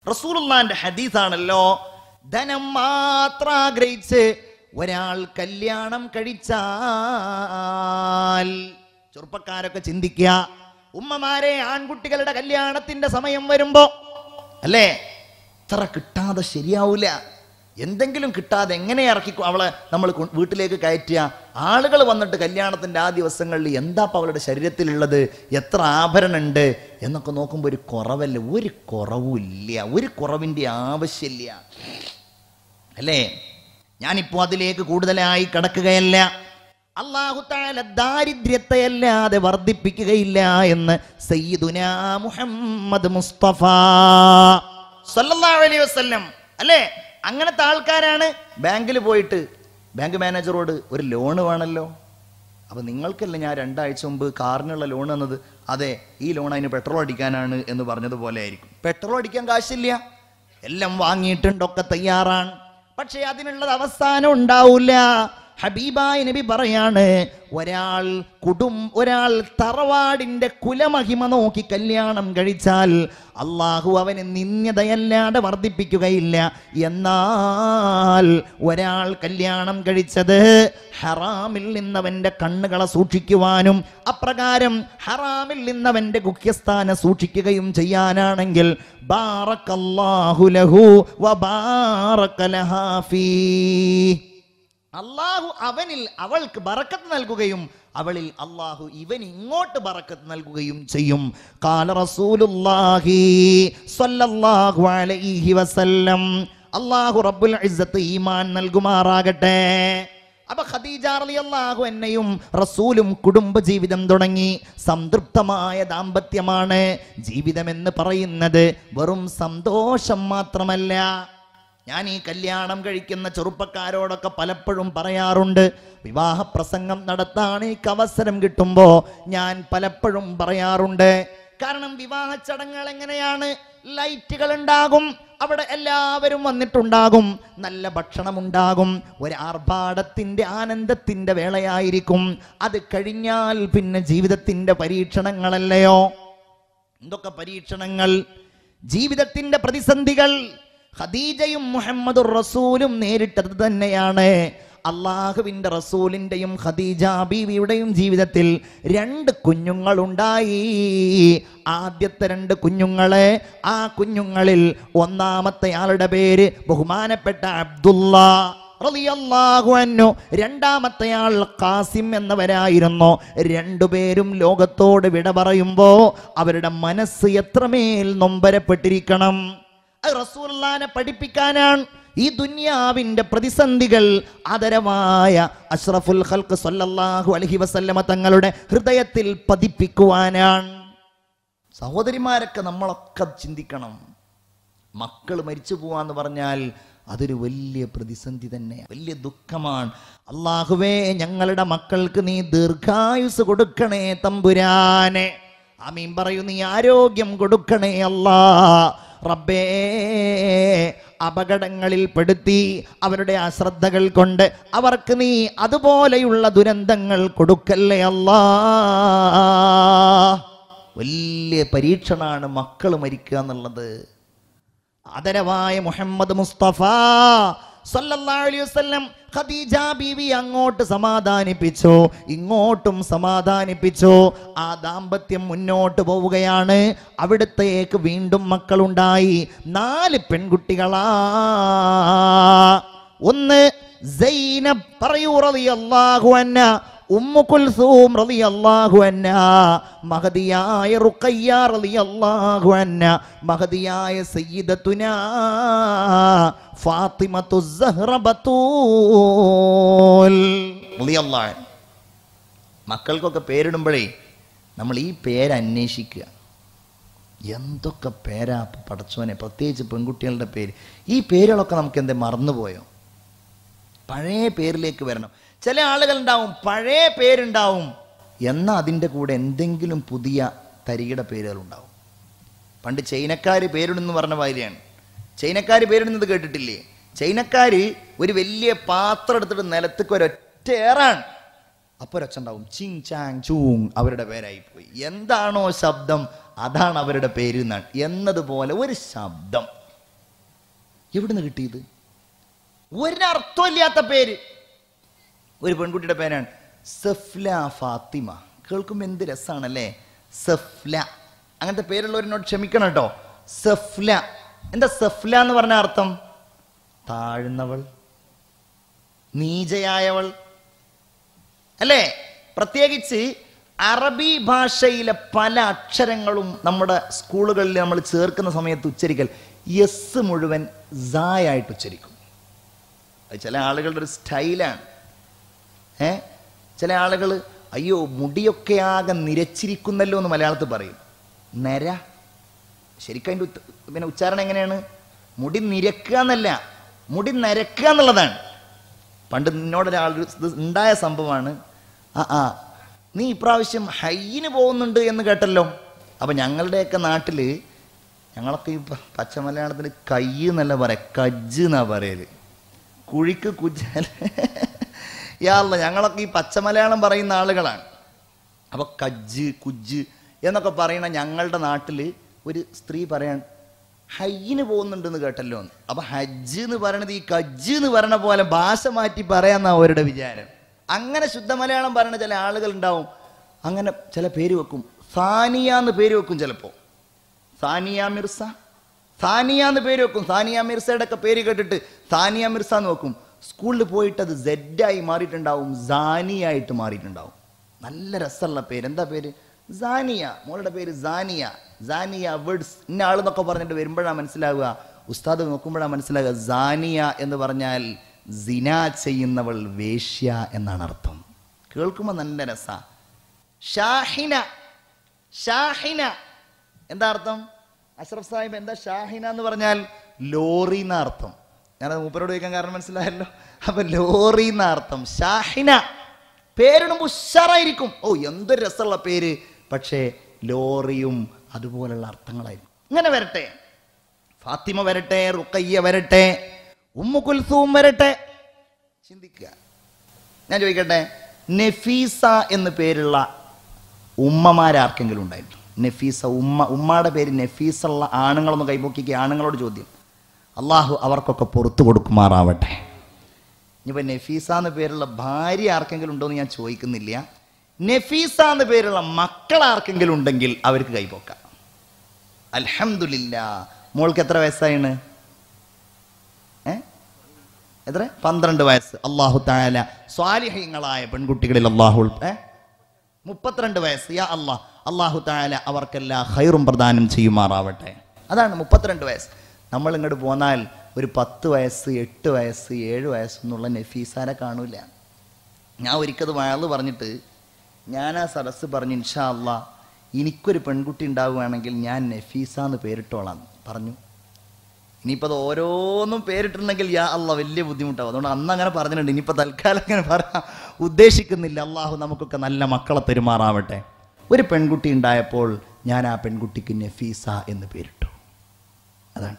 റസൂലുള്ളാന്റെ ഹദീസാണല്ലോ ധനം മാത്രം ആഗ്രഹിച്ച് ഒരാൾ കല്യാണം കഴിച്ചാൽ ചെറുപ്പക്കാരൊക്കെ ചിന്തിക്കുക ഉമ്മമാരെ ആൺകുട്ടികളുടെ കല്യാണത്തിന്റെ സമയം വരുമ്പോ അല്ലേ ഇത്ര കിട്ടാതെ ശരിയാവൂല എന്തെങ്കിലും കിട്ടാതെ എങ്ങനെ ഇറക്കി കൊ- അവളെ നമ്മൾ കൊ- വീട്ടിലേക്ക് കയറ്റുക ആളുകൾ വന്നിട്ട് കല്യാണത്തിന്റെ ആ ദിവസങ്ങളിൽ എന്താ ഇപ്പൊ അവളുടെ ശരീരത്തിലുള്ളത് എത്ര ആഭരണമുണ്ട് എന്നൊക്കെ നോക്കുമ്പോൾ ഒരു കുറവല്ല ഒരു കുറവുമില്ല ഒരു കുറവിൻ്റെ ആവശ്യമില്ല അല്ലേ ഞാനിപ്പോ അതിലേക്ക് കൂടുതലായി കടക്കുകയല്ല അള്ളാഹു താല ദാരിദ്ര്യത്തെ അല്ലാതെ വർദ്ധിപ്പിക്കുകയില്ല എന്ന് സയ്യിദുന മുഹമ്മദ് മുസ്തഫ സല്ലല്ലാഹു അലൈഹി വസല്ലം അല്ലേ അങ്ങനത്തെ ആൾക്കാരാണ് ബാങ്കിൽ പോയിട്ട് ബാങ്ക് മാനേജറോട് ഒരു ലോണ് വേണമല്ലോ അപ്പൊ നിങ്ങൾക്കല്ലേ ഞാൻ രണ്ടാഴ്ച മുമ്പ് കാറിനുള്ള ലോൺ തന്നത് അതെ ഈ ലോൺ അതിന് പെട്രോൾ അടിക്കാനാണ് എന്ന് പറഞ്ഞതുപോലെ ആയിരിക്കും പെട്രോൾ അടിക്കാൻ കാശില്ല എല്ലാം വാങ്ങിയിട്ടുണ്ടൊക്കെ തയ്യാറാണ് പക്ഷെ അതിനുള്ളത് അവസാനം ഉണ്ടാവൂല ഹബീബായ നബി പറയാണ് ഒരാൾ കുടും ഒരാൾ തറവാടിന്റെ കുലമഹിമ നോക്കി കല്യാണം കഴിച്ചാൽ അള്ളാഹു അവന് നിന്യതയല്ലാതെ വർദ്ധിപ്പിക്കുകയില്ല എന്നാൽ ഒരാൾ കല്യാണം കഴിച്ചത് ഹറാമിൽ നിന്നവന്റെ കണ്ണുകളെ സൂക്ഷിക്കുവാനും അപ്രകാരം ഹറാമിൽ നിന്നവന്റെ ഗുഹ്യസ്ഥാനം സൂക്ഷിക്കുകയും ചെയ്യാനാണെങ്കിൽ ബാറക്കല്ലാഹു ലഹു വബാറക ലഹാ ഫീ അള്ളാഹു അവനിൽ അവൾക്ക് ബറക്കത്ത് നൽകുകയും അവളിൽ അള്ളാഹു ഇവൻ ഇങ്ങോട്ട് ബറക്കത്ത് നൽകുകയും ചെയ്യും കാല റസൂലുള്ളാഹി സ്വല്ലല്ലാഹു അലൈഹി വസല്ലം അള്ളാഹു റബ്ബുൽ ഇസ്സത്ത് ഈമാൻ നൽകുമാറാകട്ടെ അപ്പൊ ഖദീജ റളിയല്ലാഹു എന്നെയും റസൂലും കുടുംബജീവിതം തുടങ്ങി സംതൃപ്തമായ ദാമ്പത്യമാണ് ജീവിതം എന്ന് പറയുന്നത് വെറും സന്തോഷം മാത്രമല്ല ഞാൻ ഈ കല്യാണം കഴിക്കുന്ന ചെറുപ്പക്കാരോടൊക്കെ പലപ്പോഴും പറയാറുണ്ട് വിവാഹ പ്രസംഗം നടത്താൻ എനിക്ക് അവസരം കിട്ടുമ്പോൾ ഞാൻ പലപ്പോഴും പറയാറുണ്ട് കാരണം വിവാഹ ചടങ്ങുകൾ എങ്ങനെയാണ് ലൈറ്റുകൾ ഉണ്ടാകും അവിടെ എല്ലാവരും വന്നിട്ടുണ്ടാകും നല്ല ഭക്ഷണമുണ്ടാകും ഒരു ആർഭാടത്തിന്റെ ആനന്ദത്തിന്റെ വേളയായിരിക്കും അത് കഴിഞ്ഞാൽ പിന്നെ ജീവിതത്തിന്റെ പരീക്ഷണങ്ങളല്ലയോ എന്തൊക്കെ പരീക്ഷണങ്ങൾ ജീവിതത്തിന്റെ പ്രതിസന്ധികൾ ഖദീജയും മുഹമ്മദുർ റസൂലും നേരിട്ടത് തന്നെയാണ് അള്ളാഹുവിൻ്റെ റസൂലിൻ്റെയും ഖദീജ ബീവിയുടെയും ജീവിതത്തിൽ രണ്ട് കുഞ്ഞുങ്ങളുണ്ടായി ആദ്യത്തെ രണ്ട് കുഞ്ഞുങ്ങളെ ആ കുഞ്ഞുങ്ങളിൽ ഒന്നാമത്തെ ആളുടെ പേര് ബഹുമാനപ്പെട്ട അബ്ദുള്ള റളിയല്ലാഹു അൻഹു രണ്ടാമത്തെ ആൾ ഖാസിം എന്നവരായിരുന്നു രണ്ടുപേരും ലോകത്തോട് വിട പറയുമ്പോ അവരുടെ മനസ്സ് എത്രമേൽ നൊമ്പരപ്പെട്ടിരിക്കണം അത് റസൂലുള്ളാനെ പഠിപ്പിക്കാനാണ് ഈ ദുന്യാവിന്റെ പ്രതിസന്ധികൾ ആദരമായ അഷ്റഫുൽ ഖൽഖ് സല്ലല്ലാഹു അലൈഹി വസല്ലമ തങ്ങളുടെ ഹൃദയത്തിൽ പതിപ്പിക്കുവാനാണ് സഹോദരിമാരൊക്കെ നമ്മളൊക്കെ ചിന്തിക്കണം മക്കൾ മരിച്ചു പോവാന്ന് പറഞ്ഞാൽ അതൊരു വലിയ പ്രതിസന്ധി തന്നെയാണ് വലിയ ദുഃഖമാണ് അള്ളാഹുവേ ഞങ്ങളുടെ മക്കൾക്ക് നീ ദീർഘായുസ് കൊടുക്കണേ തമ്പുരാനെ ആമീൻ പറയൂ നീ ആരോഗ്യം കൊടുക്കണേ അല്ലാ റബ്ബേ അപകടങ്ങളിൽ പെടുത്തി അവരുടെ അശ്രദ്ധകൾ കൊണ്ട് അവർക്ക് നീ അതുപോലെയുള്ള ദുരന്തങ്ങൾ കൊടുക്കല്ലേ അല്ലാ വലിയ പരീക്ഷണാണ് മക്കൾ മരിക്കുക എന്നുള്ളത് ആദരവായ മുഹമ്മദ് മുസ്തഫ സല്ലല്ലാഹു അലൈഹി വസല്ലം ഖദീജ ബീവി അങ്ങോട്ട് സമാധാനിപ്പിച്ചു ഇങ്ങോട്ടും സമാധാനിപ്പിച്ചു ആ ദാമ്പത്യം മുന്നോട്ട് പോവുകയാണ് അവിടത്തേക്ക് വീണ്ടും മക്കളുണ്ടായി നാല് പെൺകുട്ടികളാ ഒന്ന് സൈനബ് പറയൂ റളിയല്ലാഹു അൻഹ ഉമ്മു കുൽസൂം റളിയല്ലാഹു അൻഹ മഹദിയായ റുഖയ്യ റളിയല്ലാഹു അൻഹ മഹദിയായ സയ്യിദത്തുന ഫാത്തിമത്തു സഹ്റ ബത്തൂൽ റളിയല്ലാഹു അൻഹ. മക്കൾക്കൊക്കെ പേരിടുമ്പോഴേ നമ്മൾ ഈ പേര് അന്വേഷിക്കുക എന്തൊക്കെ പേരാ ഇപ്പൊ പടച്ചോനെ പ്രത്യേകിച്ച് പെൺകുട്ടികളുടെ പേര് ഈ പേരുകളൊക്കെ നമുക്ക് എന്തേ മറന്നുപോയോ പഴയ പേരിലേക്ക് വരണം ചില ആളുകൾ ഉണ്ടാവും പഴയ പേരുണ്ടാവും എന്നാൽ അതിൻ്റെ കൂടെ എന്തെങ്കിലും പുതിയ തരികിട പേരുകൾ ഉണ്ടാവും പണ്ട് ചൈനക്കാർ പേരിടുന്നു പറഞ്ഞ മാതിരിയാണ് ചൈനക്കാർ പേരിടുന്നത് കേട്ടിട്ടില്ലേ ചൈനക്കാർ ഒരു വലിയ പാത്രം എടുത്തിട്ട് നിലത്തേക്ക് ഒരൊറ്റ ഏറാണ് അപ്പോൾ ഒരൊച്ച ഉണ്ടാവും ചിങ് ചാങ് ചൂങ് അവരുടെ പേരായി പോയി എന്താണോ ശബ്ദം അതാണ് അവരുടെ പേര് എന്നാണ് എന്നതുപോലെ ഒരു ശബ്ദം എവിടുന്ന് കിട്ടിയത് ഒരർത്ഥമില്ലാത്ത പേര് ഒരു പെൺകുട്ടിയുടെ പേരാണ് സഫ്ല ഫാത്തിമ കേൾക്കുമ്പോൾ എന്ത് രസമാണല്ലേ സഫ്ല അങ്ങനത്തെ പേരുള്ളവരിനോട് ക്ഷമിക്കണം കേട്ടോ സഫ്ല എന്താ സഫ്ല എന്ന് പറഞ്ഞ അർത്ഥം താഴ്ന്നവൾ നീചയായവൾ അല്ലേ പ്രത്യേകിച്ച് അറബി ഭാഷയിലെ പല അക്ഷരങ്ങളും നമ്മുടെ സ്കൂളുകളിൽ നമ്മൾ ചേർക്കുന്ന സമയത്ത് ഉച്ചരിക്കൽ യെസ് മുഴുവൻ സായായിട്ട് ഉച്ചരിക്കും അത് ചില ആളുകളുടെ ഒരു സ്റ്റൈലാണ് ഏ ചില ആളുകൾ അയ്യോ മുടിയൊക്കെ ആകെ നിരച്ചിരിക്കുന്നല്ലോ എന്ന് മലയാളത്തിൽ പറയും നര ശരിക്കും അതിൻ്റെ ഉത്ത- പിന്നെ ഉച്ചാരണം എങ്ങനെയാണ് മുടി നിരക്കുക എന്നല്ല മുടി നരക്കുക എന്നുള്ളതാണ് പണ്ട് നിന്നോടൊരാൾ ഒരു ഇത് ഉണ്ടായ സംഭവമാണ് ആ ആ നീ ഇപ്രാവശ്യം ഹയ്യിന് പോകുന്നുണ്ട് എന്ന് കേട്ടല്ലോ അപ്പം ഞങ്ങളുടെയൊക്കെ നാട്ടിൽ ഞങ്ങളൊക്കെ ഈ പ- പച്ച മലയാളത്തിൽ കൈ എന്നല്ല പറയാം കജ്ജ് എന്നാ പറയല് കുഴിക്ക് കുജ്ജൽ യാല്ല ഞങ്ങളൊക്കെ ഈ പച്ച മലയാളം പറയുന്ന ആളുകളാണ് അപ്പോൾ കജ്ജ് കുജ്ജ് എന്നൊക്കെ പറയുന്ന ഞങ്ങളുടെ നാട്ടിൽ ഒരു സ്ത്രീ പറയാൻ ഹയ്യിന് പോകുന്നുണ്ടെന്ന് കേട്ടല്ലോ എന്ന് അപ്പൊ ഹജ്ജ് എന്ന് പറയണത് ഈ കജ്ജ് എന്ന് പറയണ പോലെ ഭാഷ മാറ്റി പറയാന്നാ അവരുടെ വിചാരം അങ്ങനെ ശുദ്ധ മലയാളം പറയുന്ന ചില ആളുകൾ ഉണ്ടാവും അങ്ങനെ ചില പേര് വെക്കും സാനിയ എന്ന് പേര് വെക്കും ചിലപ്പോൾ സാനിയ മിർസ സാനിയ എന്ന് പേര് വെക്കും സാനിയ മിർസയുടെ ഒക്കെ പേര് കേട്ടിട്ട് സാനിയ മിർസ എന്ന് വെക്കും സ്കൂളിൽ പോയിട്ട് അത് സെഡായി മാറിയിട്ടുണ്ടാവും സാനിയായിട്ട് മാറിയിട്ടുണ്ടാവും നല്ല രസമുള്ള പേര് എന്താ പേര് സാനിയ മോളുടെ പേര് സാനിയ സാനിയ വേർഡ്സ് ഇന്ന ആളെന്നൊക്കെ പറഞ്ഞിട്ട് വരുമ്പോഴാണ് മനസ്സിലാവുക ഉസ്താദ് നോക്കുമ്പോഴാണ് മനസ്സിലാവുക സാനിയ എന്ന് പറഞ്ഞാൽ സിന ചെയ്യുന്നവൾ വേശ്യ എന്നാണ് അർത്ഥം കേൾക്കുമ്പോൾ നല്ല രസ ഷാഹിന ഷാഹിന എന്താ അർത്ഥം അഷ്റഫ് സാഹിബ് എന്താ ഷാഹിന എന്ന് പറഞ്ഞാൽ ലോറി എന്ന അർത്ഥം ഞാനത് മൂപ്പരോട് ചോദിക്കാൻ കാരണം മനസ്സിലായല്ലോ അപ്പൊ ലോറി എന്ന അർത്ഥം ഷാഹിന പേരിടുമ്പോൾ ഉഷാറായിരിക്കും ഓ എന്തൊരു രസമുള്ള പേര് പക്ഷേ ലോറിയും അതുപോലുള്ള അർത്ഥങ്ങളായിരിക്കും ഇങ്ങനെ വരട്ടെ ഫാത്തിമ വരട്ടെ റുക്കയ്യ വരട്ടെ ഉമ്മു കുൽസൂം വരട്ടെ ചിന്തിക്കുക ഞാൻ ചോദിക്കട്ടെ നഫീസ എന്ന് പേരുള്ള ഉമ്മമാരാർക്കെങ്കിലും ഉണ്ടായിരുന്നു നഫീസ ഉമ്മ ഉമ്മയുടെ പേര് നഫീസുള്ള ആണുങ്ങളൊന്ന് കൈപൊക്കിക്കുക ആണുങ്ങളോട് ചോദ്യം അള്ളാഹു അവർക്കൊക്കെ പുറത്തു കൊടുക്കുമാറാവട്ടെ ഇനിയിപ്പോൾ നഫീസ എന്ന് പേരുള്ള ഭാര്യ ആർക്കെങ്കിലും ഉണ്ടോ എന്ന് ഞാൻ ചോദിക്കുന്നില്ല നഫീസ എന്ന് പേരുള്ള മക്കൾ ആർക്കെങ്കിലും ഉണ്ടെങ്കിൽ അവർക്ക് കൈപൊക്കാം അൽഹംദുലില്ല മോൾക്ക് എത്ര വയസ്സായിണ് ഏ എത്ര പന്ത്രണ്ട് വയസ്സ് അള്ളാഹു താല സ്വാലിഹ്യങ്ങളായ പെൺകുട്ടികളിൽ അള്ളാഹു ഉൾ- ഏ മുപ്പത്തിരണ്ട് വയസ്സ് യാ അള്ളാഹ് അള്ളാഹു താല അവർക്കെല്ലാം ഹൈറും പ്രദാനം ചെയ്യുമാറാവട്ടെ അതാണ് മുപ്പത്തിരണ്ട് വയസ്സ് നമ്മൾ ഇങ്ങോട്ട് പോന്നാൽ ഒരു പത്ത് വയസ്സ് എട്ട് വയസ്സ് ഏഴ് വയസ്സെന്നുള്ള നഫീസാരെ കാണൂല ഞാൻ ഒരിക്കത് വയല് പറഞ്ഞിട്ട് ഞാൻ ആ സദസ്സ് പറഞ്ഞു ഇൻഷാ അള്ളാ എനിക്കൊരു പെൺകുട്ടി ഉണ്ടാവുകയാണെങ്കിൽ ഞാൻ നഫീസ എന്ന് പേരിട്ടോളാം പറഞ്ഞു ഇനിയിപ്പോൾ അത് ഓരോന്നും പേരിട്ടിട്ടുണ്ടെങ്കിൽ യാ അല്ല വലിയ ബുദ്ധിമുട്ടാവും അതുകൊണ്ട് അന്ന് അങ്ങനെ പറഞ്ഞിട്ടുണ്ട് ഇനിയിപ്പോൾ തൽക്കാലം അങ്ങനെ പറയാൻ ഉദ്ദേശിക്കുന്നില്ല അള്ളാഹു നമുക്കൊക്കെ നല്ല മക്കളെ പെരുമാറാവട്ടെ ഒരു പെൺകുട്ടി ഉണ്ടായപ്പോൾ ഞാൻ ആ പെൺകുട്ടിക്ക് നഫീസ എന്ന് പേരിട്ടു അതാണ്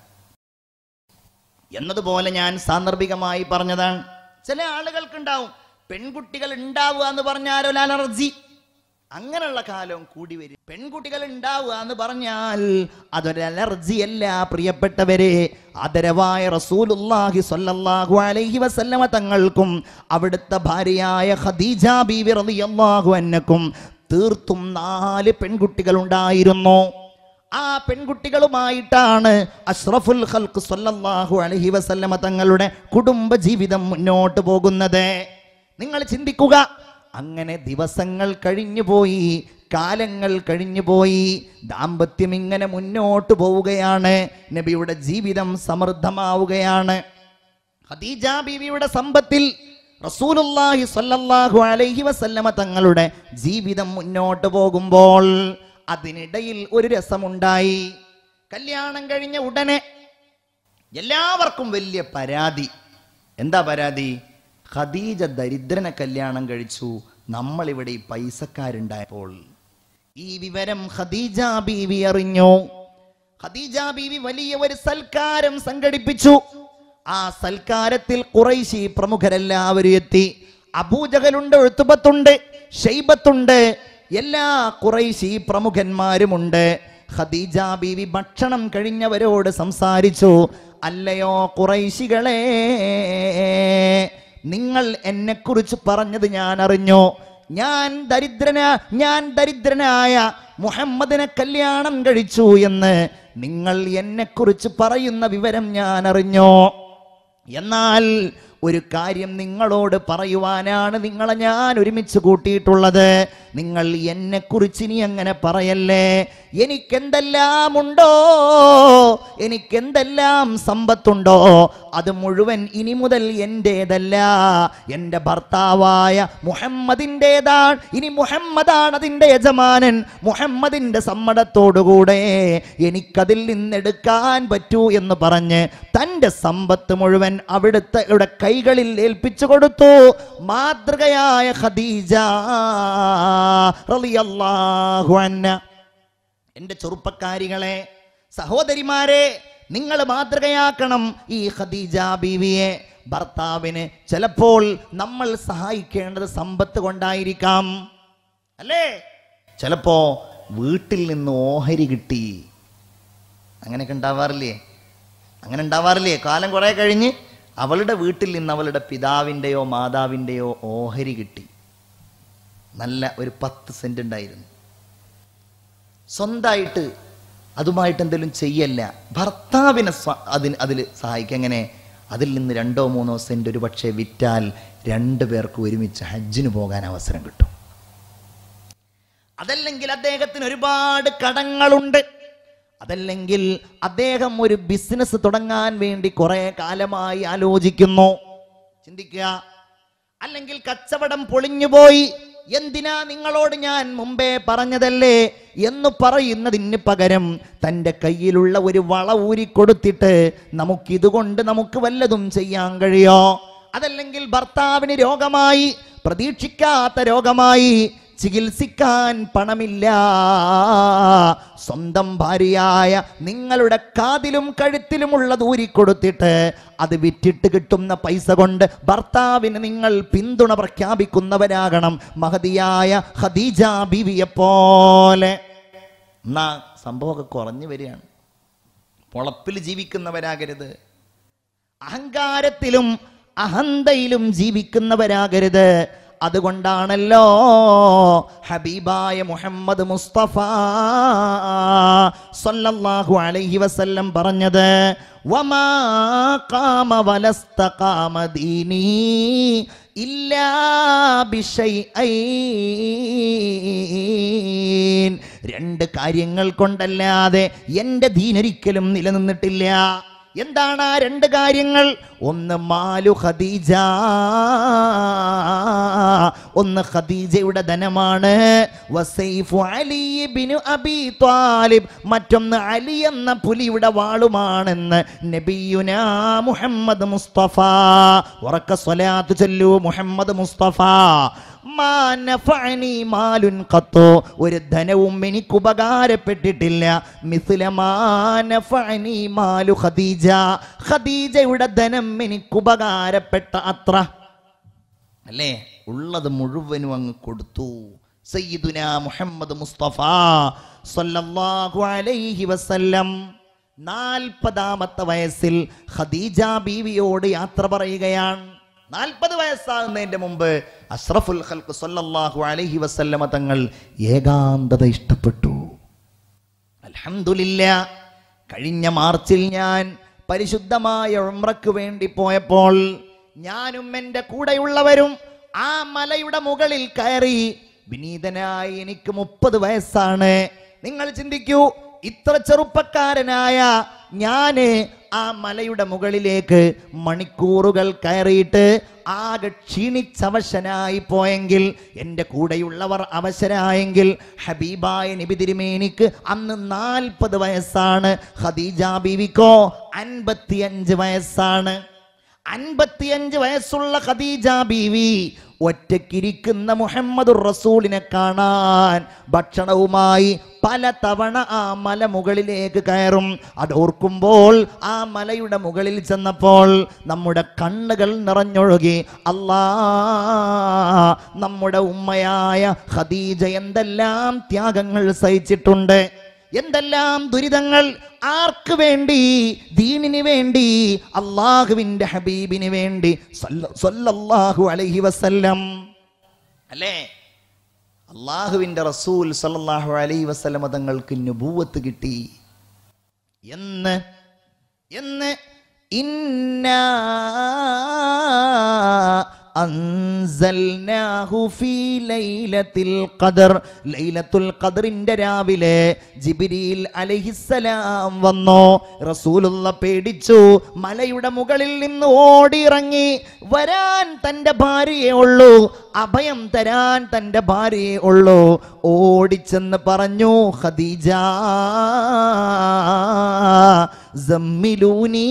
എന്നതുപോലെ ഞാൻ സാന്ദർഭികമായി പറഞ്ഞതാണ് ചില ആളുകൾക്കുണ്ടാവും പെൺകുട്ടികൾ ഉണ്ടാവുക എന്ന് പറഞ്ഞാൽ ഒരു അലർജി അങ്ങനെയുള്ള കാലം കൂടി വരും പെൺകുട്ടികൾ ഉണ്ടാവുക എന്ന് പറഞ്ഞാൽ അതൊരു അലർജി അല്ല പ്രിയപ്പെട്ടവരെ ആദരവായ റസൂലുള്ളാഹി സ്വല്ലല്ലാഹു അലൈഹി വസല്ലമ തങ്ങൾക്കും അവിടുത്തെ ഭാര്യയായ ഖദീജ ബീവി റളിയല്ലാഹു അന്നക്കും തീർത്തും നാല് പെൺകുട്ടികൾ ഉണ്ടായിരുന്നു ആ പെൺകുട്ടികളുമായിട്ടാണ് അഷ്റഫുൽ ഖൽഖ് സല്ലല്ലാഹു അലൈഹി വസല്ലമ തങ്ങളുടെ കുടുംബ ജീവിതം മുന്നോട്ട് പോകുന്നത് നിങ്ങൾ ചിന്തിക്കുക അങ്ങനെ ദിവസങ്ങൾ കഴിഞ്ഞു പോയി കാലങ്ങൾ കഴിഞ്ഞു പോയി ദാമ്പത്യം ഇങ്ങനെ മുന്നോട്ട് പോവുകയാണ് നബിയുടെ ജീവിതം സമൃദ്ധമാവുകയാണ് ഖദീജ ബീവിയുടെ സമ്പത്തിൽ റസൂലുള്ളാഹി സ്വല്ലല്ലാഹു അലൈഹി വസല്ലമ തങ്ങളുടെ ജീവിതം മുന്നോട്ട് പോകുമ്പോൾ അതിനിടയിൽ ഒരു രസമുണ്ടായി കല്യാണം കഴിഞ്ഞ ഉടനെ എല്ലാവർക്കും വലിയ പരാതി എന്താ പരാതി ഖദീജ ദരിദ്രനെ കല്യാണം കഴിച്ചു നമ്മളിവിടെ ഈ പൈസക്കാരുണ്ടായപ്പോൾ ഈ വിവരം ഖദീജ ബീവി അറിഞ്ഞു ഖദീജ ബീവി വലിയ ഒരു സൽക്കാരം സംഘടിപ്പിച്ചു ആ സൽക്കാരത്തിൽ കുറൈശി പ്രമുഖരെല്ലാവരും എത്തി അബൂജഹലുണ്ട് എഴുത്തുബത്തുണ്ട് ഷെയ്ബത്തുണ്ട് എല്ലാ കുറൈശി പ്രമുഖന്മാരുമുണ്ട് ഖദീജ ബീവി ഭക്ഷണം കഴിഞ്ഞവരോട് സംസാരിച്ചു അല്ലയോ കുറൈശികളെ നിങ്ങൾ എന്നെക്കുറിച്ച് പറഞ്ഞത് ഞാൻ അറിഞ്ഞു ഞാൻ ദരിദ്രന ഞാൻ ദരിദ്രനായ മുഹമ്മദിനെ കല്യാണം കഴിച്ചു എന്ന് നിങ്ങൾ എന്നെക്കുറിച്ച് പറയുന്ന വിവരം ഞാൻ അറിഞ്ഞു എന്നാൽ ഒരു കാര്യം നിങ്ങളോട് പറയുവാനാണ് നിങ്ങളെ ഞാൻ ഒരുമിച്ച് കൂട്ടിയിട്ടുള്ളത് നിങ്ങൾ എന്നെക്കുറിച്ച് ഇനി അങ്ങനെ പറയല്ലേ എനിക്കെന്തെല്ലാം ഉണ്ടോ എനിക്കെന്തെല്ലാം സമ്പത്തുണ്ടോ അത് മുഴുവൻ ഇനി മുതൽ എൻ്റേതല്ല എൻ്റെ ഭർത്താവായ മുഹമ്മദിൻ്റെതാണ് ഇനി മുഹമ്മദാണ് അതിൻ്റെ യജമാനൻ മുഹമ്മദിൻ്റെ സമ്മതത്തോടുകൂടെ എനിക്കതിൽ നിന്നെടുക്കാൻ പറ്റൂ എന്ന് പറഞ്ഞ് തൻ്റെ സമ്പത്ത് മുഴുവൻ അവിടുത്തെ ഇവിടെ കൈകളിൽ ഏൽപ്പിച്ചു കൊടുത്തു മാതൃകയായ ഖദീജ റളിയല്ലാഹു അൻഹ എൻ്റെ ചെറുപ്പക്കാരികളെ സഹോദരിമാരെ നിങ്ങൾ മാതൃകയാക്കണം ഈ ഖദീജ ബീവിയെ ഭർത്താവിന് ചിലപ്പോൾ നമ്മൾ സഹായിക്കേണ്ടത് സമ്പത്ത് കൊണ്ടായിരിക്കാം അല്ലേ ചിലപ്പോ വീട്ടിൽ നിന്ന് ഓഹരി കിട്ടി അങ്ങനെയൊക്കെ ഉണ്ടാവാറില്ലേ അങ്ങനെ ഉണ്ടാവാറില്ലേ കാലം കുറെ കഴിഞ്ഞ് അവളുടെ വീട്ടിൽ നിന്ന് അവളുടെ പിതാവിൻ്റെയോ മാതാവിൻ്റെയോ ഓഹരി കിട്ടി നല്ല ഒരു പത്ത് സെന്റ് ഉണ്ടായിരുന്നു സ്വന്തമായിട്ട് അതുമായിട്ട് എന്തെങ്കിലും ചെയ്യല്ല ഭർത്താവിനെ സ്വ- അതിന് അതിൽ സഹായിക്കുക എങ്ങനെ അതിൽ നിന്ന് രണ്ടോ മൂന്നോ സെന്റ് ഒരു പക്ഷേ വിറ്റാൽ രണ്ടു പേർക്ക് ഒരുമിച്ച് ഹജ്ജിന് പോകാൻ അവസരം കിട്ടും അതല്ലെങ്കിൽ അദ്ദേഹത്തിന് ഒരുപാട് കടങ്ങളുണ്ട് അതല്ലെങ്കിൽ അദ്ദേഹം ഒരു ബിസിനസ് തുടങ്ങാൻ വേണ്ടി കുറെ കാലമായി ആലോചിക്കുന്നു ചിന്തിക്കുക അല്ലെങ്കിൽ കച്ചവടം പൊളിഞ്ഞുപോയി എന്തിനാ നിങ്ങളോട് ഞാൻ മുമ്പേ പറഞ്ഞതല്ലേ എന്ന് പറയുന്നതിന് പകരം തൻ്റെ കയ്യിലുള്ള ഒരു വള ഊരിക്കൊടുത്തിട്ട് നമുക്കിതുകൊണ്ട് നമുക്ക് വല്ലതും ചെയ്യാൻ കഴിയോ അതല്ലെങ്കിൽ ഭർത്താവിന് രോഗമായി പ്രതീക്ഷിക്കാത്ത രോഗമായി ചികിത്സിക്കാൻ പണമില്ല സ്വന്തം ഭാര്യയായ നിങ്ങളുടെ കാതിലും കഴുത്തിലുമുള്ളത് ഊരിക്കൊടുത്തിട്ട് അത് വിറ്റിട്ട് കിട്ടുന്ന പൈസ കൊണ്ട് ഭർത്താവിന് നിങ്ങൾ പിന്തുണ പ്രഖ്യാപിക്കുന്നവരാകണം മഹതിയായ ഖദീജ ബീവിയെ പോലെ എന്നാ സംഭവമൊക്കെ കുറഞ്ഞു വരികയാണ് പൊളപ്പിൽ ജീവിക്കുന്നവരാകരുത് അഹങ്കാരത്തിലും അഹന്തയിലും ജീവിക്കുന്നവരാകരുത് അതുകൊണ്ടാണല്ലോ ഹബീബായ മുഹമ്മദ് മുസ്തഫ സല്ലല്ലാഹു അലൈഹി വസല്ലം പറഞ്ഞത് വമാ ഖാമ വലസ്തഖാമ ദീനി ഇല്ലാ ബിശൈഅൈൻ രണ്ട് കാര്യങ്ങൾ കൊണ്ടല്ലാതെ എൻ്റെ ദീനൊരിക്കലും നിലനിന്നിട്ടില്ല എന്താണ് ആ രണ്ട് കാര്യങ്ങൾ ഒന്ന് മാലു ഖദീജ ഒന്ന് ഖദീജയുടെ ധനമാണ് വസൈഫു അലി ഇബ്നു അബി ത്വാലിബ് മറ്റൊന്ന് അലി എന്ന പുലിയുടെ വാളുമാണെന്ന് നബിയുനാ മുഹമ്മദ് മുസ്തഫ ഉറക്ക സ്വലാത്ത് ചൊല്ലു മുഹമ്മദ് മുസ്തഫ മാ നഫഅനി മാലുൻ ഖത്തോ ഒരു ധനവും എനിക്ക് ഉപകാരപ്പെട്ടിട്ടില്ല മിസ്ല മാ നഫഅനി മാലു ഖദീജ ഖദീജയുടെ ധനം എനിക്ക് ഉപകാരപ്പെട്ട അത്ര അല്ലേ ഉള്ളത് മുഴുവനും അങ്ങ് കൊടുത്തു സയ്യിദുന മുഹമ്മദ് മുസ്തഫ സല്ലല്ലാഹു അലൈഹി വസല്ലം നാൽപ്പതാമത്തെ വയസ്സിൽ ഖദീജ ബീവിയോട് യാത്ര പറയുകയാണ് നാൽപ്പത് വയസ്സാകുന്നതിന്റെ മുമ്പ് അഷ്റഫുൽ ഖൽഖ് സല്ലല്ലാഹു അലൈഹി വസല്ലമ തങ്ങൾ ഏകാന്തത ഇഷ്ടപ്പെട്ടു അൽഹംദുലില്ല കഴിഞ്ഞ മാർച്ചിൽ ഞാൻ പരിശുദ്ധമായ ഉംറയ്ക്ക് വേണ്ടി പോയപ്പോൾ ഞാനും എൻ്റെ കൂടെയുള്ളവരും ആ മലയുടെ മുകളിൽ കയറി വിനീതനായി എനിക്ക് മുപ്പത് വയസ്സാണ് നിങ്ങൾ ചിന്തിക്കൂ ഇത്ര ചെറുപ്പക്കാരനായ ഞാന് ആ മലയുടെ മുകളിലേക്ക് മണിക്കൂറുകൾ കയറിയിട്ട് ആകെ ക്ഷീണിച്ചവശനായി പോയെങ്കിൽ എൻ്റെ കൂടെയുള്ളവർ അവശരായെങ്കിൽ ഹബീബായ നബി തിരുമേനിക്ക് അന്ന് നാൽപ്പത് വയസ്സാണ് ഖദീജ ബീവിക്കോ അൻപത്തിയഞ്ച് വയസ്സാണ് അൻപത്തിയഞ്ച് വയസ്സുള്ള ഖദീജ ബീവി ഒറ്റക്കിരിക്കുന്ന മുഹമ്മദുർ റസൂലിനെ കാണാൻ ഭക്ഷണവുമായി പല തവണ ആ മല മുകളിലേക്ക് കയറും അത് ഓർക്കുമ്പോൾ ആ മലയുടെ മുകളിൽ ചെന്നപ്പോൾ നമ്മുടെ കണ്ണുകൾ നിറഞ്ഞൊഴുകി അല്ലാ നമ്മുടെ ഉമ്മയായ ഖദീജ എന്തെല്ലാം ത്യാഗങ്ങൾ സഹിച്ചിട്ടുണ്ട് എന്തെല്ലാം ദുരിതങ്ങൾ ആർക്ക് വേണ്ടി ദീനിന് വേണ്ടി അള്ളാഹുവിൻ്റെ ഹബീബിന് വേണ്ടി സല്ല- സല്ലല്ലാഹു അലൈഹി വസല്ലം അല്ലേ അള്ളാഹുവിൻ്റെ റസൂൽ സല്ലല്ലാഹു അലൈഹി വസല്ലമ തങ്ങൾക്ക് നുബൂവത്ത് കിട്ടി എന്ന് എന്ന് ഇന്നാ അൻസൽനാഹു ഫീ ലൈലത്തിൽ ഖദർ ലൈലത്തുൽ ഖദറിന്റെ രാവിലെ ജിബ്രീൽ അലൈഹിസ്സലാം വന്നു റസൂലുള്ള പേടിച്ചു മലയുടെ മുകളിൽ നിന്ന് ഓടിയിറങ്ങി വരാൻ തന്റെ ഭാര്യയെ ഉള്ളൂ അഭയം തരാൻ തന്റെ ഭാര്യയെ ഉള്ളൂ ഓടിച്ചെന്ന് പറഞ്ഞു ഖദീജ സമ്മിലൂനീ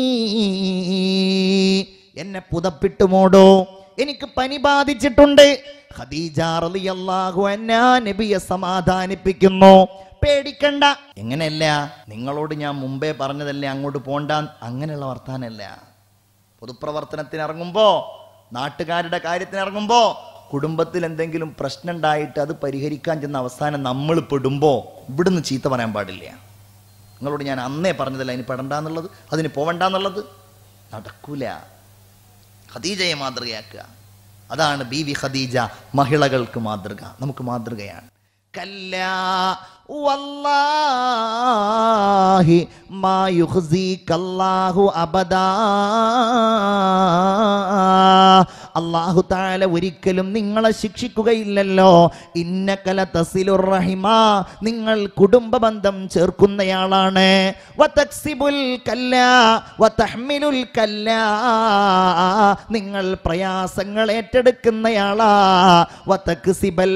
എന്നെ പുതപ്പിട്ട് മൂടോ എനിക്ക് പനി ബാധിച്ചിട്ടുണ്ട് ഖദീജ റളിയല്ലാഹു അൻഹാ നബിയെ സമാധാനിപ്പിക്കുന്നു പേടിക്കണ്ട എങ്ങനെയല്ല നിങ്ങളോട് ഞാൻ മുമ്പേ പറഞ്ഞതല്ലേ അങ്ങോട്ട് പോണ്ട അങ്ങനെയുള്ള വർത്താനല്ല പൊതുപ്രവർത്തനത്തിന് ഇറങ്ങുമ്പോൾ നാട്ടുകാരുടെ കാര്യത്തിന് ഇറങ്ങുമ്പോൾ കുടുംബത്തിൽ എന്തെങ്കിലും പ്രശ്നം ഉണ്ടായിട്ട് അത് പരിഹരിക്കാൻ ചെന്ന അവസാനം നമ്മൾ പെടുമ്പോൾ ഇവിടുന്ന് ചീത്ത പറയാൻ പാടില്ല നിങ്ങളോട് ഞാൻ അന്നേ പറഞ്ഞതല്ല അതിന് പെടണ്ടെന്നുള്ളത് അതിന് പോവണ്ടെന്നുള്ളത് നടക്കൂല ഖദീജയെ മാതൃകയാക്കുക അതാണ് ബി വി ഖദീജ മഹിളകൾക്ക് മാതൃക നമുക്ക് മാതൃകയാണ് കല്ലാ വല്ലാഹി മാ യുഖ്സികല്ലാഹു അബദാ അള്ളാഹു താല ഒരിക്കലും നിങ്ങളെ ശിക്ഷിക്കുകയില്ലല്ലോ ഇന്നകല തസിലുർ റഹിമ നിങ്ങൾ കുടുംബ ബന്ധം ചേർക്കുന്നയാളാണ് വതക്സിബുൽ കല്ല വതഹ്മിലുൽ കല്ല നിങ്ങൾ പ്രയാസങ്ങൾ ഏറ്റെടുക്കുന്നയാളാ വതക്സിബൽ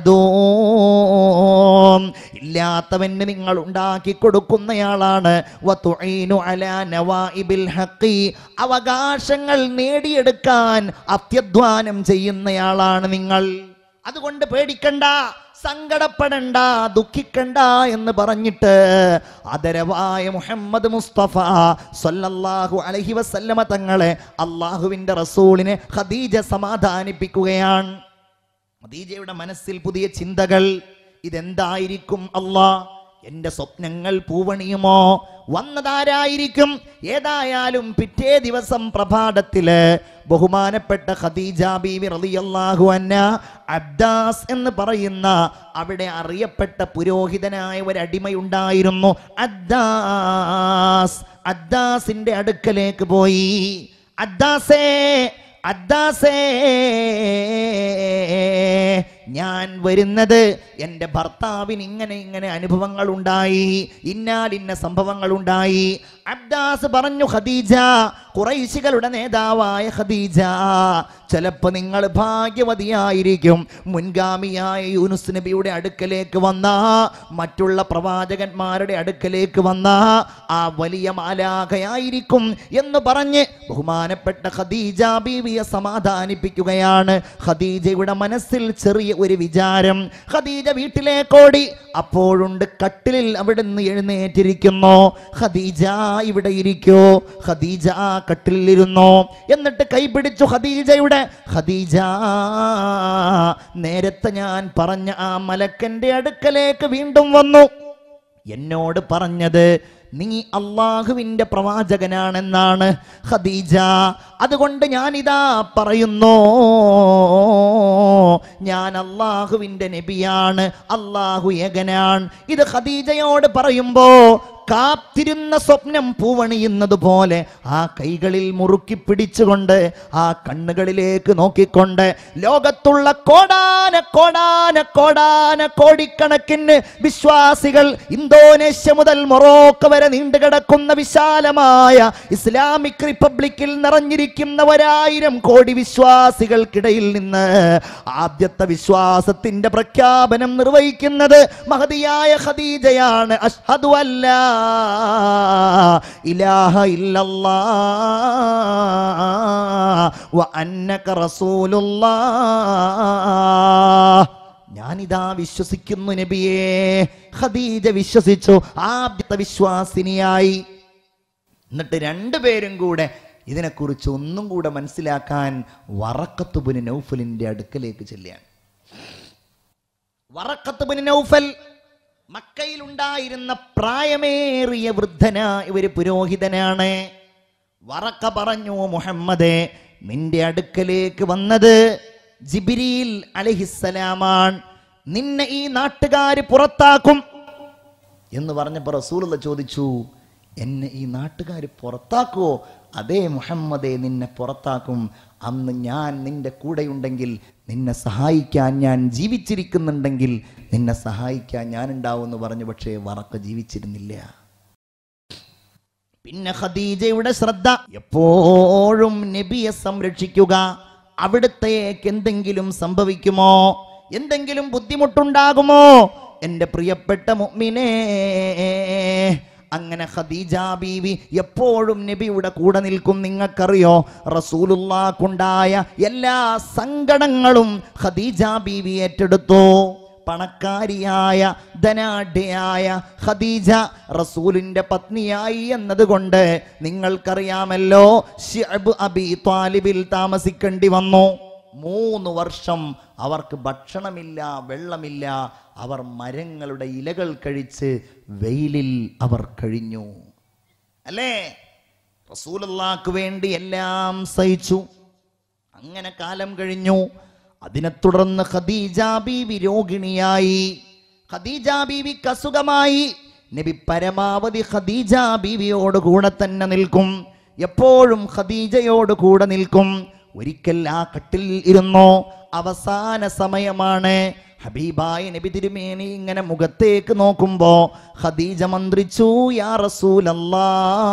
മഅദൂം ഇല്ലാത്തവന് നിങ്ങൾ ഉണ്ടാക്കി കൊടുക്കുന്നയാളാണ് വതുഈനു അലാ നവാഇബിൽ ഹഖി അവകാശങ്ങൾ നേടിയെടുക്കാൻ അത്യധ്വാനം ചെയ്യുന്നയാളാണ് നിങ്ങൾ അതുകൊണ്ട് പേടിക്കണ്ട സങ്കടപ്പെടണ്ട ദുഃഖിക്കണ്ട എന്ന് പറഞ്ഞിട്ട് ആദരവായ മുഹമ്മദ് മുസ്തഫ സല്ലല്ലാഹു അലൈഹി വസല്ലമ തങ്ങളെ അള്ളാഹുവിൻ്റെ റസൂലിനെ ഖദീജ സമാധാനിപ്പിക്കുകയാണ് ഖദീജയുടെ മനസ്സിൽ പുതിയ ചിന്തകൾ ഇതെന്തായിരിക്കും അല്ലാ എൻ്റെ സ്വപ്നങ്ങൾ പൂവണിയുമോ വന്നതാരായിരിക്കും ഏതായാലും പിറ്റേ ദിവസം പ്രഭാതത്തില് ബഹുമാനപ്പെട്ട ഖദീജ ബീവി റളിയല്ലാഹു അന്ന അബ്ദാസ് എന്ന് പറയുന്ന അവിടെ അറിയപ്പെട്ട പുരോഹിതനായ ഒരു അടിമയുണ്ടായിരുന്നു അദ്ദാസ് അദ്ദാസിന്റെ അടുക്കലേക്ക് പോയി അദ്ദാസേ അദ്ദാസേ ഞാൻ വരുന്നത് എൻ്റെ ഭർത്താവിന് ഇങ്ങനെ ഇങ്ങനെ അനുഭവങ്ങൾ ഉണ്ടായി ഇന്നാലിന്ന സംഭവങ്ങൾ ഉണ്ടായി അബ്ദാസ് പറഞ്ഞു ഖദീജ കുറൈശികളുടെ നേതാവായ ഖദീജ ചിലപ്പോൾ നിങ്ങൾ ഭാഗ്യവതിയായിരിക്കും മുൻഗാമിയായ യൂനുസ് നബിയുടെ അടുക്കലേക്ക് വന്ന മറ്റുള്ള പ്രവാചകന്മാരുടെ അടുക്കലേക്ക് വന്ന ആ വലിയ മാലാഖയായിരിക്കും എന്ന് പറഞ്ഞ് ബഹുമാനപ്പെട്ട ഖദീജ ബീവിയെ സമാധാനിപ്പിക്കുകയാണ് ഖദീജയുടെ മനസ്സിൽ ചെറിയ ഒരു വിചാരം ഖദീജ വീട്ടിലേക്കോടി അപ്പോഴുണ്ട് കട്ടിലിൽ അവിടെ നിന്ന് എഴുന്നേറ്റിരിക്കുന്നു ഖദീജ ഇവിടെ ഇരിക്കൂ ഖദീജ ആ കട്ടിലിരുന്നു എന്നിട്ട് കൈപിടിച്ചു ഖദീജയുടെ ഖദീജ നേരത്തെ ഞാൻ പറഞ്ഞ ആ മലക്കന്റെ അടുക്കലേക്ക് വീണ്ടും വന്നു എന്നോട് പറഞ്ഞത് നീ അള്ളാഹുവിൻ്റെ പ്രവാചകനാണെന്നാണ് ഖദീജ അതുകൊണ്ട് ഞാനിതാ പറയുന്നു ഞാൻ അള്ളാഹുവിൻ്റെ നബിയാണ് അള്ളാഹു ഏകനാണ് ഇത് ഖദീജയോട് പറയുമ്പോ കാത്തിരുന്ന സ്വപ്നം പൂവണിയുന്നത് പോലെ ആ കൈകളിൽ മുറുക്കി പിടിച്ചുകൊണ്ട് ആ കണ്ണുകളിലേക്ക് നോക്കിക്കൊണ്ട് ലോകത്തുള്ള കോടാന കോടാന കോടാന കോടിക്കണക്കിന് വിശ്വാസികൾ ഇന്തോനേഷ്യ മുതൽ മൊറോക്ക വരെ നീണ്ടുകിടക്കുന്ന വിശാലമായ ഇസ്ലാമിക് റിപ്പബ്ലിക്കിൽ നിറഞ്ഞിരിക്കുന്ന ഒരായിരം കോടി വിശ്വാസികൾക്കിടയിൽ നിന്ന് ആദ്യത്തെ വിശ്വാസത്തിന്റെ പ്രഖ്യാപനം നിർവഹിക്കുന്നത് മഹതിയായ ഖദീജയാണ് അഷ്ഹദു അല്ലാ ഇലാഹ ഇല്ലല്ലാ വ അന്നക റസൂലുള്ളാ ഞാനിതാ വിശ്വസിക്കുന്നു നബിയേ ഖദീജ വിശ്വസിച്ചു ആദ്യത്തെ വിശ്വാസിനിയായി എന്നിട്ട് രണ്ടുപേരും കൂടെ ഇതിനെക്കുറിച്ച് ഒന്നും കൂടെ മനസ്സിലാക്കാൻ വറക്കത്തുബിന് നൗഫലിന്റെ അടുക്കലേക്ക് ചെല്ലുകയാണ് വറക്കത്തുബിന് നൗഫൽ മക്കയിലുണ്ടായിരുന്ന പ്രായമേറിയ വൃദ്ധനായ ഒരു പുരോഹിതനാണ് വറക്ക പറഞ്ഞു മുഹമ്മദേ നിന്റെ അടുക്കലേക്ക് വന്നത് ജിബിരിയിൽ അലഹിസലാമാണ് നിന്നെ ഈ നാട്ടുകാര് പുറത്താക്കും എന്ന് പറഞ്ഞപ്പോൾ റസൂലുള്ള ചോദിച്ചു എന്നെ ഈ നാട്ടുകാർ പുറത്താക്കുവോ അതേ മുഹമ്മദേ നിന്നെ പുറത്താക്കും അന്ന് ഞാൻ നിന്റെ കൂടെയുണ്ടെങ്കിൽ നിന്നെ സഹായിക്കാൻ ഞാൻ ജീവിച്ചിരിക്കുന്നുണ്ടെങ്കിൽ നിന്നെ സഹായിക്കാൻ ഞാൻ ഉണ്ടാവും എന്ന് പറഞ്ഞു പക്ഷേ വറക്ക ജീവിച്ചിരുന്നില്ല പിന്നെ ഖദീജയുടെ ശ്രദ്ധ എപ്പോഴും നബിയെ സംരക്ഷിക്കുക അവിടുത്തേക്ക് എന്തെങ്കിലും സംഭവിക്കുമോ എന്തെങ്കിലും ബുദ്ധിമുട്ടുണ്ടാകുമോ എൻ്റെ പ്രിയപ്പെട്ട മുഅ്മിനേ അങ്ങനെ ഖദീജ ബീവി എപ്പോഴും നബിയുടെ കൂടെ നിൽക്കും നിങ്ങൾക്കറിയോ റസൂലുള്ളാക്കുണ്ടായ എല്ലാ സങ്കടങ്ങളും ഖദീജ ബീവി ഏറ്റെടുത്തു പണക്കാരിയായ ധനാഢ്യയായ ഖദീജ റസൂലിന്റെ പത്നിയായി എന്നതുകൊണ്ട് നിങ്ങൾക്കറിയാമല്ലോ ഷിഅബ് അബി ത്വാലിബിൽ താമസിക്കേണ്ടി വന്നു മൂന്ന് വർഷം അവർക്ക് ഭക്ഷണമില്ല വെള്ളമില്ല അവർ മരങ്ങളുടെ ഇലകൾ കഴിച്ച് വെയിലിൽ അവർ കഴിഞ്ഞു അല്ലേ റസൂലുള്ളാക്ക് വേണ്ടി എല്ലാം സഹിച്ചു അങ്ങനെ കാലം കഴിഞ്ഞു അതിനെ തുടർന്ന് ഖദീജ ബീവി രോഗിണിയായി ഖദീജ ബീവിക്ക് അസുഖമായി നബി പരമാവധി ഖദീജ ബീവിയോട് കൂടെ തന്നെ നിൽക്കും എപ്പോഴും ഖദീജയോട് കൂടെ നിൽക്കും ഒരിക്കൽ ആ കട്ടിൽ ഇരുന്നു അവസാന സമയമാണ് ഹബീബായ നബി തിരുമേനി ഇങ്ങനെ മുഖത്തേക്ക് നോക്കുമ്പോ ഖദീജ മന്ത്രിച്ചു യാ റസൂലല്ലാ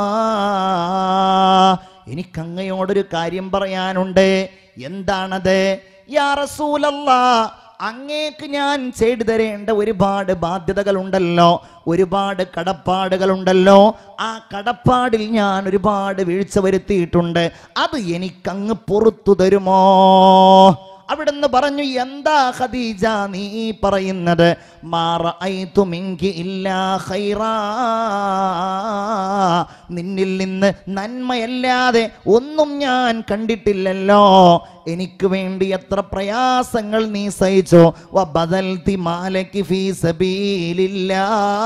എനിക്ക് അങ്ങയോടൊരു കാര്യം പറയാനുണ്ട് എന്താണത് യാ റസൂലല്ലാ അങ്ങേക്ക് ഞാൻ ചെയ്തു തരേണ്ട ഒരുപാട് ബാധ്യതകളുണ്ടല്ലോ ഒരുപാട് കടപ്പാടുകളുണ്ടല്ലോ ആ കടപ്പാടിൽ ഞാൻ ഒരുപാട് വീഴ്ച വരുത്തിയിട്ടുണ്ട് അത് എനിക്കങ്ങ് പുറത്തു തരുമോ അവിടുന്ന് പറഞ്ഞു എന്താ ഖദീജ നീ പറയുന്നത് മാറഅയ്തു മിൻകി ഇല്ലാ ഖൈറാ നിന്നിൽ നിന്ന് നന്മയല്ലാതെ ഒന്നും ഞാൻ കണ്ടിട്ടില്ലല്ലോ എനിക്ക് വേണ്ടി എത്ര പ്രയാസങ്ങൾ നീ സഹിച്ചോ വബദൽതി മാലക്കി ഫീ സബീലില്ലാ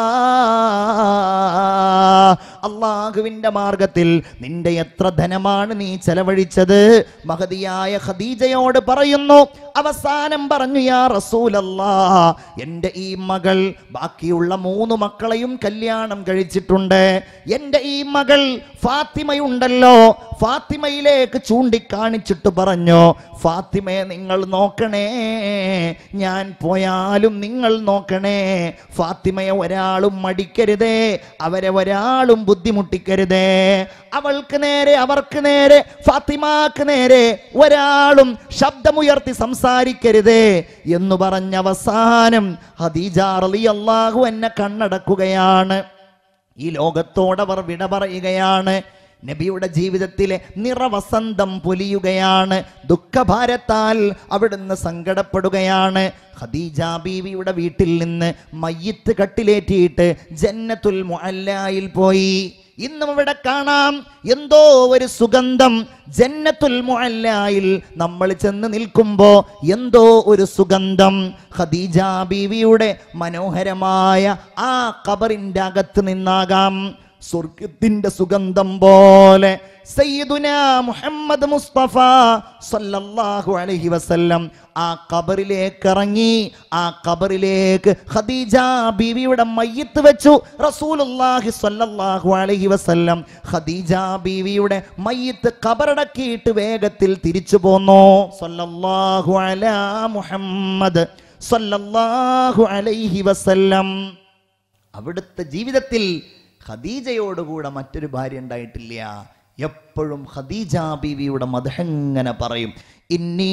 അള്ളാഹുവിന്റെ മാർഗത്തിൽ നിന്റെ എത്ര ധനമാണ് നീ ചെലവഴിച്ചത് മഹതിയായ ഖദീജയോട് പറയുന്നു അവസാനം പറഞ്ഞു യാ റസൂലല്ലാ എൻ്റെ ഈ മകൾ ബാക്കിയുള്ള മൂന്ന് മക്കളെയും കല്യാണം കഴിച്ചിട്ടുണ്ട് എൻ്റെ ഈ മകൾ ഫാത്തിമയുണ്ടല്ലോ ഫാത്തിമയിലേക്ക് ചൂണ്ടിക്കാണിച്ചിട്ട് പറഞ്ഞു ഫാത്തിമയെ നിങ്ങൾ നോക്കണേ ഞാൻ പോയാലും നിങ്ങൾ നോക്കണേ ഫാത്തിമയെ ഒരാളും മടിക്കരുതേ അവരെ ഒരാളും ബുദ്ധിമുട്ടിക്കരുതേ അവൾക്ക് നേരെ അവർക്ക് നേരെ ഫാത്തിമാക്ക് നേരെ ഒരാളും ശബ്ദമുയർത്തി സംസാരിക്കരുതേ എന്ന് പറഞ്ഞ അവസാനം ഹദീജ റളിയല്ലാഹു എന്നെ കണ്ണടക്കുകയാണ് ഈ ലോകത്തോടവർ വിട പറയുകയാണ് നബിയുടെ ജീവിതത്തിലെ നിറവസന്തം പൊലിയുകയാണ് ദുഃഖഭാരത്താൽ അവിടുന്ന് സങ്കടപ്പെടുകയാണ് ഖദീജ ബീവിയുടെ വീട്ടിൽ നിന്ന് മയ്യത്ത് കട്ടിലേറ്റിയിട്ട് ജന്നത്തുൽ മുഅല്ലായിൽ പോയി ഇന്നും ഇവിടെ കാണാം എന്തോ ഒരു സുഗന്ധം ജന്നത്തുൽ മുഅല്ലായിൽ നമ്മൾ ചെന്ന് നിൽക്കുമ്പോ എന്തോ ഒരു സുഗന്ധം ഖദീജ ബീവിയുടെ മനോഹരമായ ആ ഖബറിന്റെ അകത്ത് നിന്നാകാം സ്വർഗത്തിന്റെ സുഗന്ധം പോലെ സയ്യിദുന മുഹമ്മദ് മുസ്തഫ സല്ലല്ലാഹു അലൈഹി വസല്ലം ആ ഖബറിലേക്ക് ഇറങ്ങി ആ ഖബറിലേക്ക് ഖദീജ ബീവിയുടെ മയ്യത്ത് വെച്ചു റസൂലുള്ളാഹി സ്വല്ലല്ലാഹു അലൈഹി വസല്ലം ഖദീജ ബീവിയുടെ മയ്യത്ത് ഖബറടക്കിയിട്ട് വേഗത്തിൽ തിരിച്ചു പോന്നു സല്ലല്ലാഹു അലാ മുഹമ്മദ് സല്ലല്ലാഹു അലൈഹി വസല്ലം അവിടുത്തെ ജീവിതത്തിൽ ഖദീജയോടുകൂടെ മറ്റൊരു ഭാര്യ ഉണ്ടായിട്ടില്ല എപ്പോഴും ഖദീജ ബീവിയുടെ മതങ്ങനെ പറയും ഇന്നീ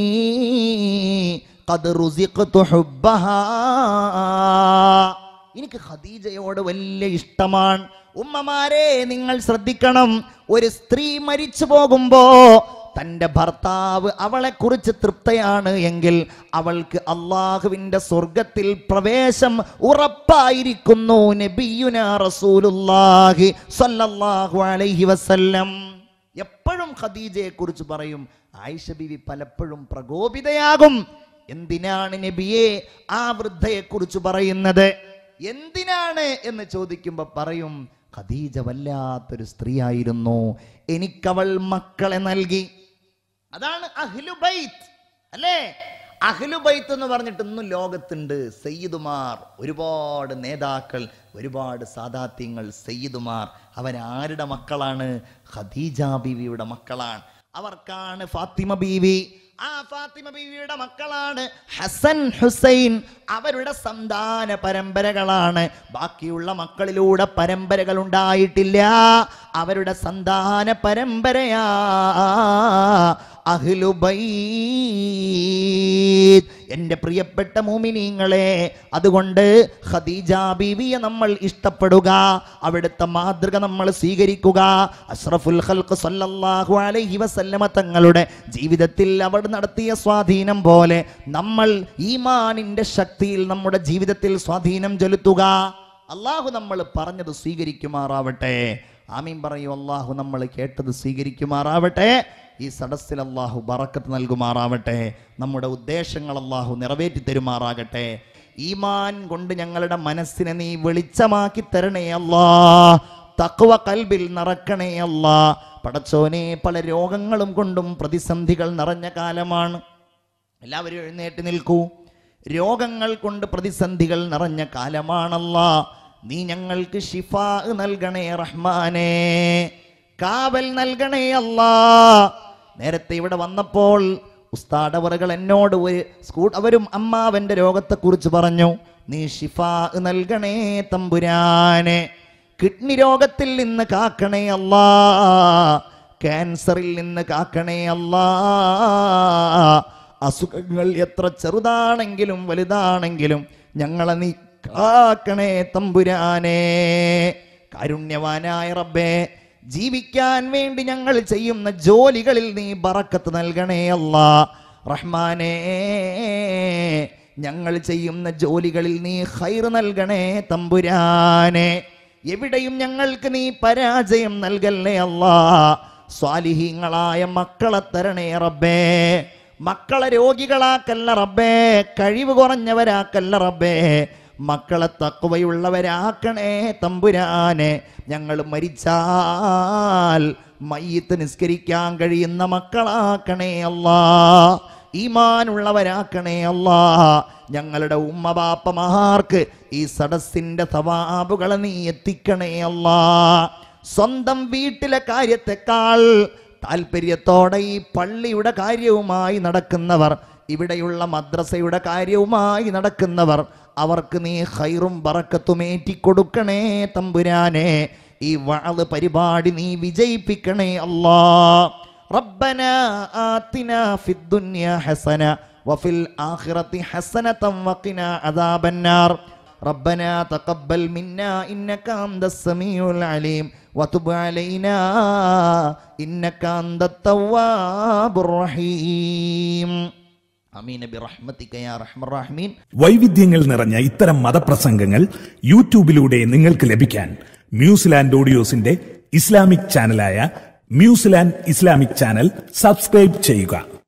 ഖദ് റുസിഖ്തു ഹുബ്ബഹാ എനിക്ക് ഖദീജയോട് വലിയ ഇഷ്ടമാണ് ഉമ്മമാരെ നിങ്ങൾ ശ്രദ്ധിക്കണം ഒരു സ്ത്രീ മരിച്ചു പോകുമ്പോ തൻ്റെ ഭർത്താവ് അവളെക്കുറിച്ച് തൃപ്തയാണ് എങ്കിൽ അവൾക്ക് അള്ളാഹുവിൻ്റെ സ്വർഗത്തിൽ പ്രവേശം ഉറപ്പായിരിക്കുന്നു നബിയുന റസൂലുള്ളാഹി സ്വല്ലല്ലാഹു അലൈഹി വസല്ലം എപ്പോഴും ഖദീജയെ കുറിച്ച് പറയും ആയിഷ ബിവി പലപ്പോഴും പ്രകോപിതയാകും എന്തിനാണ് നബിയെ ആ വൃദ്ധയെ കുറിച്ച് പറയുന്നത് എന്തിനാണ് എന്ന് ചോദിക്കുമ്പോൾ പറയും ഖദീജ വല്ലാത്തൊരു സ്ത്രീയായിരുന്നു എനിക്കവൾ മക്കളെ നൽകി അതാണ് അഹ്ലുബൈത്ത് അല്ലേ അഹ്ലുബൈത്ത് എന്ന് പറഞ്ഞിട്ട് ഇന്നും ലോകത്തുണ്ട് സയ്യിദുമാർ ഒരുപാട് നേതാക്കൾ ഒരുപാട് സാദാത്യങ്ങൾ സയ്യിദുമാർ അവരാരുടെ മക്കളാണ് ഖദീജ ബീവിയുടെ മക്കളാണ് അവർക്കാണ് ഫാത്തിമ ബീവി ആ ഫാത്തിമ ബീവിയുടെ മക്കളാണ് ഹസൻ ഹുസൈൻ അവരുടെ സന്താന പരമ്പരകളാണ് ബാക്കിയുള്ള മക്കളിലൂടെ പരമ്പരകൾ ഉണ്ടായിട്ടില്ല അവരുടെ സന്താന പരമ്പരയാ അഹ്ലുബൈത്ത് എൻ്റെ പ്രിയപ്പെട്ട മൂമിനീങ്ങളെ അതുകൊണ്ട് ഖദീജ ബീവിയെ നമ്മൾ ഇഷ്ടപ്പെടുക അവിടുത്തെ മാതൃക നമ്മൾ സ്വീകരിക്കുക അഷ്റഫുൽ ഖൽഖ് സല്ലല്ലാഹു അലൈഹി വസല്ലമ തങ്ങളുടെ ജീവിതത്തിൽ അവർ നടത്തിയ സ്വാധീനം പോലെ നമ്മൾ ഈമാനിൻ്റെ ശക്തിയിൽ നമ്മുടെ ജീവിതത്തിൽ സ്വാധീനം ചെലുത്തുക അള്ളാഹു നമ്മൾ പറഞ്ഞത് സ്വീകരിക്കുമാറാവട്ടെ ആമീൻ പറയൂ അള്ളാഹു നമ്മൾ കേട്ടത് സ്വീകരിക്കുമാറാവട്ടെ ഈ സദസ്സിൽ അള്ളാഹു ബറക്കത്ത് നൽകുമാറാവട്ടെ നമ്മുടെ ഉദ്ദേശങ്ങൾ അള്ളാഹു നിറവേറ്റി തരുമാറാകട്ടെ ഈമാൻ കൊണ്ട് ഞങ്ങളുടെ മനസ്സിനെ നീ വെളിച്ചമാക്കി തരണേ അല്ലാ തക്വ കൽബിൽ നിറക്കണേ അല്ലാ പടച്ചോനെ പല രോഗങ്ങളും കൊണ്ടും പ്രതിസന്ധികൾ നിറഞ്ഞ കാലമാണ് എല്ലാവരും എഴുന്നേറ്റ് നിൽക്കൂ രോഗങ്ങൾ കൊണ്ട് പ്രതിസന്ധികൾ നിറഞ്ഞ കാലമാണല്ല നീ ഞങ്ങൾക്ക് ഷിഫ നൽകണേ റഹ്മാനേ കാവൽ നൽകണേ അല്ലാ നേരത്തെ ഇവിടെ വന്നപ്പോൾ ഉസ്താദവറുകൾ എന്നോട് ഒരു സ്കൂൾ അവരും അമ്മാവന്റെ രോഗത്തെക്കുറിച്ച് പറഞ്ഞു നീ ഷിഫ നൽകണേ തമ്പുരാനെ കിഡ്നി രോഗത്തിൽ നിന്ന് കാക്കണേ അല്ലാ ക്യാൻസറിൽ നിന്ന് കാക്കണേ അല്ലാ അസുഖങ്ങൾ എത്ര ചെറുതാണെങ്കിലും വലുതാണെങ്കിലും ഞങ്ങളെ നീ കാക്കണേ തമ്പുരാനേ കാരുണ്യവാനായ റബ്ബേ ജീവിക്കാൻ വേണ്ടി ഞങ്ങൾ ചെയ്യുന്ന ജോലികളിൽ നീ ബറക്കത്ത് നൽകണേ അല്ലാ റഹ്മാനേ ഞങ്ങൾ ചെയ്യുന്ന ജോലികളിൽ നീ ഹൈർ നൽകണേ തമ്പുരാനെ എവിടെയും ഞങ്ങൾക്ക് നീ പരാജയം നൽകല്ലേ അല്ലാ സ്വാലിഹീങ്ങളായ മക്കളെ തരണേ റബ്ബേ മക്കളെ രോഗികളാക്കല്ല റബ്ബേ കഴിവ് കുറഞ്ഞവരാക്കല്ല റബ്ബേ മക്കളെ തക്കുവയുള്ളവരാക്കണേ തമ്പുരാനെ ഞങ്ങൾ മരിച്ചാൽ മയ്യത്ത് നിസ്കരിക്കാൻ കഴിയുന്ന മക്കളാക്കണേ അല്ലാ ഈമാനുള്ളവരാക്കണേ അല്ലാ ഞങ്ങളുടെ ഉമ്മ ബാപ്പമാർക്ക് ഈ സടസിന്റെ സവാബുകളെ നീ എത്തിക്കണേ അല്ലാ സ്വന്തം വീട്ടിലെ കാര്യത്തെക്കാൾ താല്പര്യത്തോടെ ഈ പള്ളിയുടെ കാര്യവുമായി നടക്കുന്നവർ ഇവിടെയുള്ള മദ്രസയുടെ കാര്യവുമായി നടക്കുന്നവർ അവർക്ക് നീ ഹൈറും ബറക്കത്തും ഏറ്റിക്കൊടുക്കണേ തമ്പുരാനെ ഈ വാള് പരിപാടി നീ വിജയിപ്പിക്കണേ അല്ലാ ربنا آتنا في الدنيا حسنة وفي الآخرة حسنة وقنا عذاب النار ربنا تقبل منا إنك أنت السميع العليم وتب علينا إنك أنت التواب الرحيم آمين برحمتك يا أرحم الراحمين വൈവിധ്യങ്ങൾ നിറഞ്ഞ ഇത്തരം മതപ്രസംഗങ്ങൾ യൂട്യൂബിലൂടെ നിങ്ങൾക്ക് ലഭിക്കാൻ മ്യൂസിലാൻഡ് ഓഡിയോസിന്റെ ഇസ്ലാമിക് ചാനലായ മ്യൂസിലാൻഡ് ഇസ്ലാമിക് ചാനൽ സബ്സ്ക്രൈബ് ചെയ്യുക